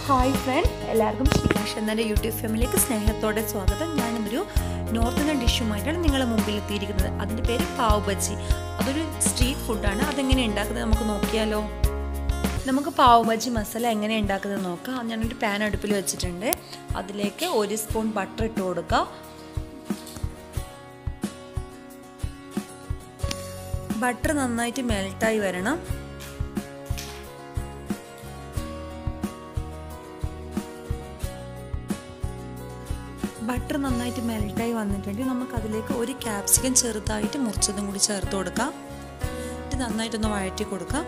hi front എല്ലാവർക്കും ശ്രീകാഷ് എന്നൻ്റെ YouTube ഫാമിലിക്ക് സ്നേഹത്തോടെ സ്വാഗതം ഞാനിന്നൊരു നോർത്ത് ഇന്ത്യൻ ഡിഷുമായിട്ടാണ് നിങ്ങളുടെ മുമ്പിൽ എത്തിയിരിക്കുന്നത് അതിൻ്റെ പേര് പാവ് ബജി അതൊരു സ്ട്രീറ്റ് ഫുഡാണ് അതെങ്ങനെ ഉണ്ടാക്കുന്നത് നമുക്ക് നോക്കിയാലോ നമുക്ക് പാവ് ബജി മസാല എങ്ങനെ ഉണ്ടാക്കുന്നത് നോക്കാം ഞാനൊരു പാൻ അടുപ്പിൽ വെച്ചിട്ടുണ്ട് അതിലേക്ക് ഒരു സ്പൂൺ ബട്ടർ ഇട്ട് കൊടുക്കുക ബട്ടർ നന്നായിട്ട് മെൽട്ടായി വരണം ബട്ടർ നന്നായിട്ട് മെൽട്ടായി വന്നിട്ടുണ്ടെങ്കിൽ നമുക്ക് അതിലേക്ക് ഒരു ക്യാപ്സിക്കം ചെറുതായിട്ട് മുറിച്ചതും കൂടി ചേർത്ത് കൊടുക്കാം ഇത് നന്നായിട്ടൊന്ന് വഴറ്റി കൊടുക്കാം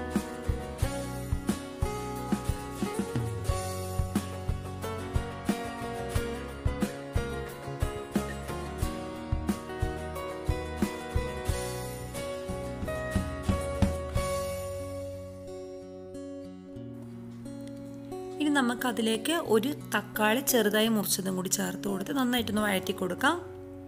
ഇനി നമുക്ക് അതിലേക്ക് ഒരു തക്കാളി ചെറുതായി മുറിച്ചതും കൂടി ചേർത്ത് കൊടുത്ത് നന്നായിട്ടൊന്ന് വഴറ്റി കൊടുക്കാം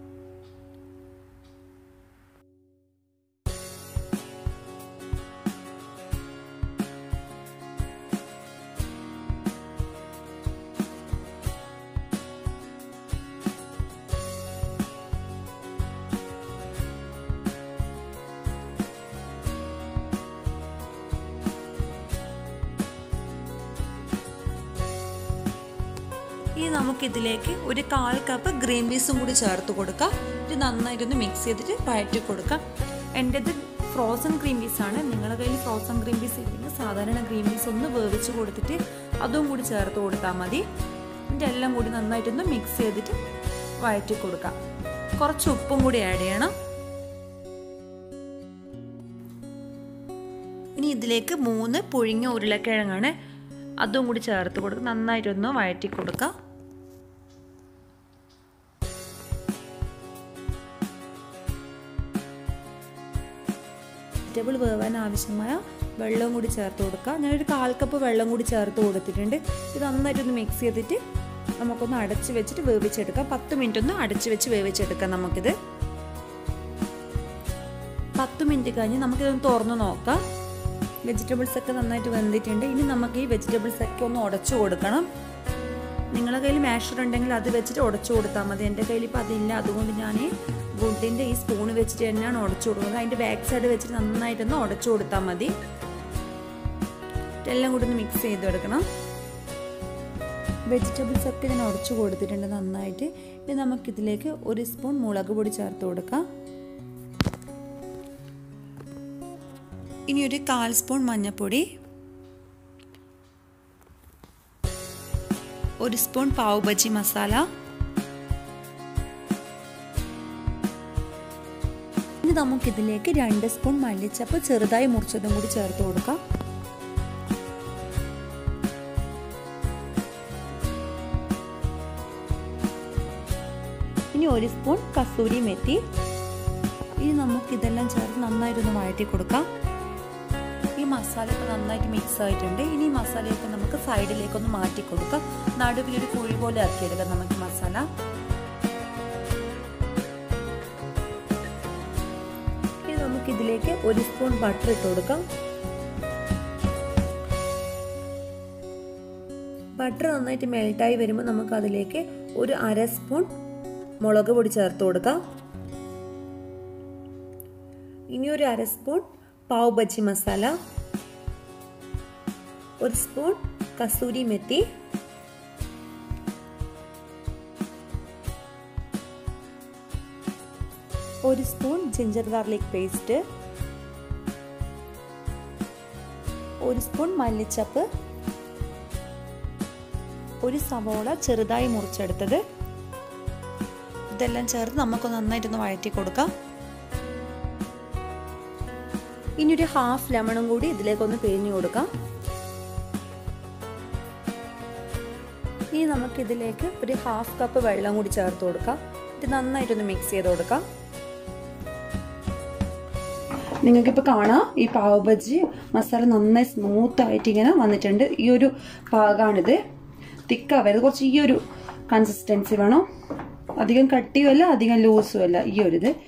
ഇനി നമുക്കിതിലേക്ക് ഒരു കാൽ കപ്പ് ഗ്രീൻ പീസും കൂടി ചേർത്ത് കൊടുക്കാം ഇത് നന്നായിട്ടൊന്ന് മിക്സ് ചെയ്തിട്ട് വഴറ്റി കൊടുക്കാം എൻ്റെത് ഫ്രോസൺ ഗ്രീൻ പീസാണ് നിങ്ങളുടെ കയ്യിൽ ഫ്രോസൺ ഗ്രീൻ പീസ് ഇല്ലെങ്കിൽ സാധാരണ ഗ്രീൻ പീസ് ഒന്ന് വേവിച്ച് കൊടുത്തിട്ട് അതും കൂടി ചേർത്ത് കൊടുത്താൽ മതി ഇതിൻ്റെ എല്ലാം കൂടി നന്നായിട്ടൊന്ന് മിക്സ് ചെയ്തിട്ട് വഴറ്റി കൊടുക്കാം കുറച്ച് ഉപ്പും കൂടി ആഡ് ചെയ്യണം ഇനി ഇതിലേക്ക് മൂന്ന് പുഴുങ്ങിയ ഉരുളക്കിഴങ്ങാണ് അതും കൂടി ചേർത്ത് കൊടുക്കുക നന്നായിട്ടൊന്ന് വഴറ്റി കൊടുക്കുക വെജിറ്റബിൾ വേവാൻ ആവശ്യമായ വെള്ളവും കൂടി ചേർത്ത് കൊടുക്കുക ഞാനൊരു കാൽ കപ്പ് വെള്ളം കൂടി ചേർത്ത് കൊടുത്തിട്ടുണ്ട് ഇത് നന്നായിട്ടൊന്ന് മിക്സ് ചെയ്തിട്ട് നമുക്കൊന്ന് അടച്ച് വെച്ചിട്ട് വേവിച്ചെടുക്കാം പത്ത് മിനിറ്റ് ഒന്ന് അടച്ച് വെച്ച് വേവിച്ചെടുക്കാം നമുക്കിത് പത്ത് മിനിറ്റ് കഴിഞ്ഞ് നമുക്കിതൊന്ന് തുറന്ന് നോക്കാം വെജിറ്റബിൾസ് ഒക്കെ നന്നായിട്ട് വെന്തിട്ടുണ്ട് ഇനി നമുക്ക് ഈ വെജിറ്റബിൾസ് ഒക്കെ ഒന്ന് ഉടച്ചു കൊടുക്കണം നിങ്ങളുടെ കയ്യിൽ മാഷർ ഉണ്ടെങ്കിൽ അത് വെച്ചിട്ട് ഉടച്ചു കൊടുത്താൽ മതി എൻ്റെ കയ്യിൽ ഇപ്പോൾ അതില്ല അതുകൊണ്ട് ഞാൻ വുഡിൻ്റെ ഈ സ്പൂൺ വെച്ചിട്ട് തന്നെയാണ് ഉടച്ചു കൊടുക്കുന്നത് അതിൻ്റെ ബാക്ക് സൈഡ് വെച്ചിട്ട് നന്നായിട്ടൊന്ന് ഉടച്ചു കൊടുത്താൽ മതി എല്ലാം കൂടി ഒന്ന് മിക്സ് ചെയ്ത് കൊടുക്കണം വെജിറ്റബിൾസ് ഒക്കെ ഞാൻ ഉടച്ചു കൊടുത്തിട്ടുണ്ട് നന്നായിട്ട് ഇനി നമുക്കിതിലേക്ക് ഒരു സ്പൂൺ മുളക് പൊടി ചേർത്ത് കൊടുക്കാം ഇനി ഒരു കാൽ സ്പൂൺ മഞ്ഞൾപ്പൊടി ഒരു സ്പൂൺ പാവ് ബജി മസാല ഇനി നമുക്കിതിലേക്ക് രണ്ട് സ്പൂൺ മല്ലിച്ചപ്പ് ചെറുതായി മുറിച്ചതും കൂടി ചേർത്ത് കൊടുക്കാം ഇനി ഒരു സ്പൂൺ കസൂരി മെത്തി ഇനി നമുക്കിതെല്ലാം ചേർത്ത് നന്നായിട്ടൊന്ന് വഴറ്റി കൊടുക്കാം ഈ മസാലയൊക്കെ നന്നായിട്ട് മിക്സ് ആയിട്ടുണ്ട് ഇനി ഈ മസാലയൊക്കെ നമുക്ക് സൈഡിലേക്കൊന്ന് മാറ്റി കൊടുക്കാം നടുവിലൊരു കുഴി പോലെ ആക്കിയെടുക്കാം നമുക്ക് മസാല ഇനി നമുക്ക് ഇതിലേക്ക് ഒരു സ്പൂൺ ബട്ടർ ഇട്ട് കൊടുക്കാം ബട്ടർ നന്നായിട്ട് മെൽട്ടായി വരുമ്പോൾ നമുക്ക് അതിലേക്ക് ഒരു അര സ്പൂൺ മുളക് പൊടി ചേർത്ത് കൊടുക്കാം ഇനി ഒരു അര സ്പൂൺ പാവ് ബജി മസാല ഒരു സ്പൂൺ കസൂരി മെത്തി ഒരു സ്പൂൺ ജിഞ്ചർ ഗാർലിക് പേസ്റ്റ് ഒരു സ്പൂൺ മല്ലിച്ചപ്പ് ഒരു സവോള ചെറുതായി മുറിച്ചെടുത്തത് ഇതെല്ലാം ചേർത്ത് നമുക്ക് നന്നായിട്ടൊന്ന് വഴറ്റി കൊടുക്കാം ഇനി ഒരു ഹാഫ് ലെമണും കൂടി ഇതിലേക്കൊന്ന് പിഴിഞ്ഞു കൊടുക്കാം ഇനി നമുക്കിതിലേക്ക് ഒരു ഹാഫ് കപ്പ് വെള്ളം കൂടി ചേർത്ത് കൊടുക്കാം ഇത് നന്നായിട്ടൊന്ന് മിക്സ് ചെയ്ത് കൊടുക്കാം നിങ്ങൾക്കിപ്പോൾ കാണാം ഈ പാവ് ബജി മസാല നന്നായി സ്മൂത്ത് ആയിട്ട് ഇങ്ങനെ വന്നിട്ടുണ്ട് ഈ ഒരു പാകാണിത് തിക്കാവരുത് കുറച്ച് ഈ ഒരു കൺസിസ്റ്റൻസി വേണം അധികം കട്ടിയുമല്ല അധികം ലൂസും അല്ല ഈ ഒരു ഇത്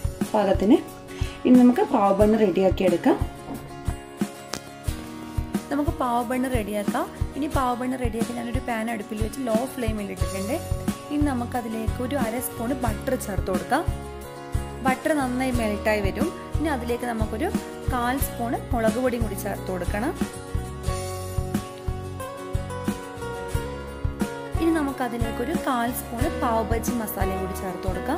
പാകത്തിന് ഇനി നമുക്ക് പാവ് ബണ്ണ് റെഡിയാക്കി എടുക്കാം നമുക്ക് പാവ ബണ്ണ് റെഡിയാക്കാം ഇനി പാവ ബണ്ണ് റെഡിയാക്കി ഞാനൊരു പാൻ അടുപ്പിൽ വെച്ച് ലോ ഫ്ലെയിമിൽ ഇട്ടിട്ടുണ്ട് ഇനി നമുക്കതിലേക്ക് ഒരു അര സ്പൂൺ ബട്ടർ ചേർത്ത് കൊടുക്കാം ബട്ടർ നന്നായി മെൽട്ടായി വരും ഇനി അതിലേക്ക് നമുക്കൊരു കാൽ സ്പൂണ് മുളക് പൊടിയും കൂടി ചേർത്ത് കൊടുക്കണം ഇനി നമുക്ക് അതിലേക്ക് ഒരു കാൽ സ്പൂണ് പാവ് ബജി മസാലയും കൂടി ചേർത്ത് കൊടുക്കാം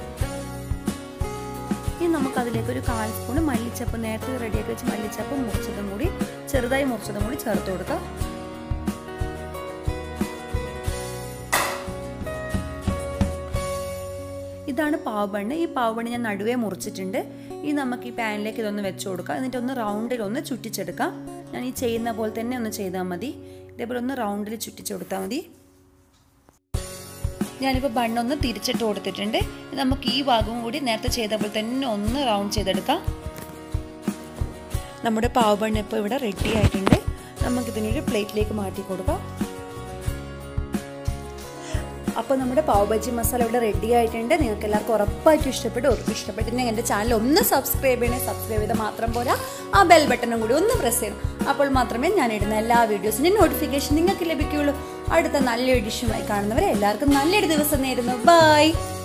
ഇനി നമുക്ക് അതിലേക്ക് ഒരു കാൽ സ്പൂണ് മല്ലിച്ചപ്പ് നേരത്തെ റെഡിയാക്കി വെച്ച് മല്ലിച്ചപ്പ് മുറിച്ചതും കൂടി ചെറുതായി മുറിച്ചതും കൂടി ചേർത്ത് കൊടുക്കാം ഇതാണ് പാവബണ്ണ് ഈ പാവബണ്ണ് ഞാൻ നടുവേ മുറിച്ചിട്ടുണ്ട് ഇനി നമുക്ക് ഈ പാനിലേക്ക് ഇതൊന്ന് വെച്ച് കൊടുക്കാം എന്നിട്ട് ഒന്ന് റൗണ്ടിൽ ഒന്ന് ചുറ്റിച്ചെടുക്കാം ഞാൻ ഈ ചെയ്യുന്ന പോലെ തന്നെ ഒന്ന് ചെയ്താൽ മതി ഇതേപോലെ ഒന്ന് റൗണ്ടിൽ ചുറ്റിച്ച് കൊടുത്താൽ മതി ഞാനിപ്പോൾ ബണ്ണൊന്ന് തിരിച്ചിട്ട് കൊടുത്തിട്ടുണ്ട് നമുക്ക് ഈ ഭാഗവും കൂടി നേരത്തെ ചെയ്ത പോലെ തന്നെ ഒന്ന് റൗണ്ട് ചെയ്തെടുക്കാം നമ്മുടെ പാവ് ബണ്ണ് ഇപ്പോൾ ഇവിടെ റെഡി ആയിട്ടുണ്ട് നമുക്കിതിനൊരു പ്ലേറ്റിലേക്ക് മാറ്റി കൊടുക്കാം അപ്പോൾ നമ്മുടെ പാവ് ബജി മസാല ഇവിടെ റെഡി ആയിട്ടുണ്ട് നിങ്ങൾക്ക് എല്ലാവർക്കും ഉറപ്പായിട്ടും ഇഷ്ടപ്പെട്ടു ഇഷ്ടപ്പെട്ടിട്ടുണ്ടെങ്കിൽ എൻ്റെ ചാനൽ ഒന്ന് സബ്സ്ക്രൈബ് ചെയ്യണേ സബ്സ്ക്രൈബ് ചെയ്താൽ മാത്രം പോരാ ആ ബെൽ ബട്ടണും കൂടി ഒന്ന് പ്രസ് ചെയ്യണം അപ്പോൾ മാത്രമേ ഞാൻ ഇടുന്ന എല്ലാ വീഡിയോസിൻ്റെയും നോട്ടിഫിക്കേഷൻ നിങ്ങൾക്ക് ലഭിക്കുകയുള്ളൂ അടുത്ത നല്ലൊരു ഡിഷുമായി കാണുന്നവരെ എല്ലാവർക്കും നല്ലൊരു ദിവസം നേരുന്നു ബൈ